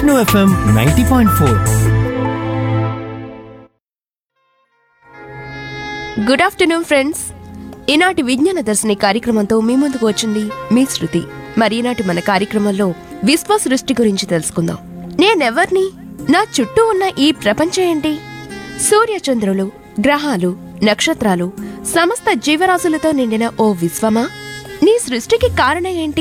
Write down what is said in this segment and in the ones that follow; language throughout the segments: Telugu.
Vishnu FM ninety point four good afternoon friends ఈనాటి విజ్ఞాన దర్శిని కార్యక్రమంతో మీ ముందుకు వచ్చింది మీ శృతి మరి ఈనాటి మన కార్యక్రమంలో విశ్వ సృష్టి గురించి తెలుసుకుందాం నేనెవర్ని నా చుట్టూ ఉన్న ఈ ప్రపంచం ఏంటి సూర్యచంద్రులు గ్రహాలు నక్షత్రాలు సమస్త జీవరాశులతో నిండిన ఓ విశ్వమా నీ సృష్టికి కారణం ఏంటి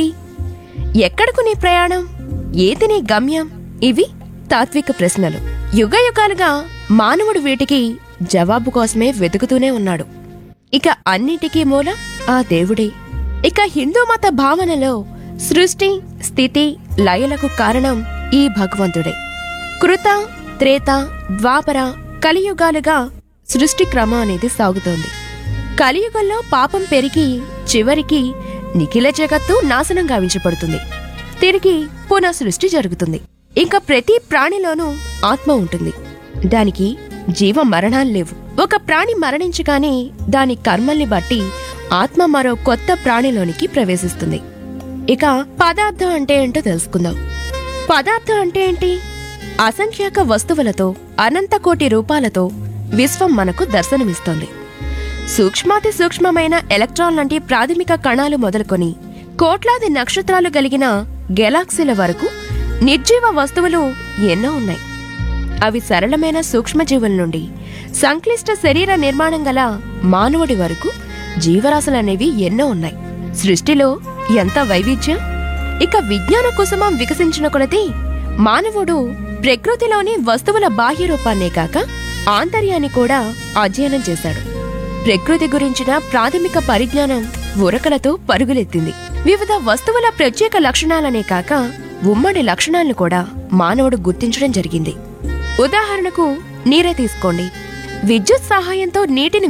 ఎక్కడకు నీ ప్రయాణం ఏది నీ గమ్యం ఇవి తాత్విక ప్రశ్నలు యుగ యుగాలుగా మానవుడు వీటికి జవాబు కోసమే వెతుకుతూనే ఉన్నాడు ఇక అన్నిటికీ మూల ఆ దేవుడే ఇక హిందూ మత భావనలో సృష్టి స్థితి లయలకు కారణం ఈ భగవంతుడే కృత త్రేత ద్వాపర కలియుగాలుగా సృష్టి క్రమం అనేది సాగుతోంది కలియుగంలో పాపం పెరిగి చివరికి నిఖిల జగత్తు నాశనం గావించబడుతుంది తిరిగి పునః సృష్టి జరుగుతుంది ఇంకా ప్రతి ప్రాణిలోనూ ఆత్మ ఉంటుంది దానికి జీవ మరణాలు లేవు ఒక ప్రాణి మరణించగానే దాని కర్మల్ని బట్టి ఆత్మ మరో కొత్త ప్రాణిలోనికి ప్రవేశిస్తుంది ఇక పదార్థం అంటే ఏంటో తెలుసుకుందాం పదార్థం అంటే ఏంటి అసంఖ్యాక వస్తువులతో అనంత కోటి రూపాలతో విశ్వం మనకు దర్శనమిస్తోంది సూక్ష్మాతి సూక్ష్మమైన ఎలక్ట్రాన్ లాంటి ప్రాథమిక కణాలు మొదలుకొని కోట్లాది నక్షత్రాలు కలిగిన గెలాక్సీల వరకు నిర్జీవ వస్తువులు ఎన్నో ఉన్నాయి అవి సరళమైన సూక్ష్మజీవుల నుండి సంక్లిష్ట శరీర నిర్మాణం గల మానవుడి వరకు జీవరాశులనేవి ఎన్నో ఉన్నాయి సృష్టిలో ఎంత వైవిధ్యం ఇక విజ్ఞాన కుసుమం వికసించిన కొలది మానవుడు ప్రకృతిలోని వస్తువుల బాహ్య రూపాన్నే కాక ఆంతర్యాన్ని కూడా అధ్యయనం చేశాడు ప్రకృతి గురించిన ప్రాథమిక పరిజ్ఞానం ఉరకలతో పరుగులెత్తింది వివిధ వస్తువుల ప్రత్యేక లక్షణాలనే కాక ఉమ్మడి లక్షణాలను కూడా మానవుడు గుర్తించడం జరిగింది ఉదాహరణకు నీరే తీసుకోండి విద్యుత్ సహాయంతో నీటిని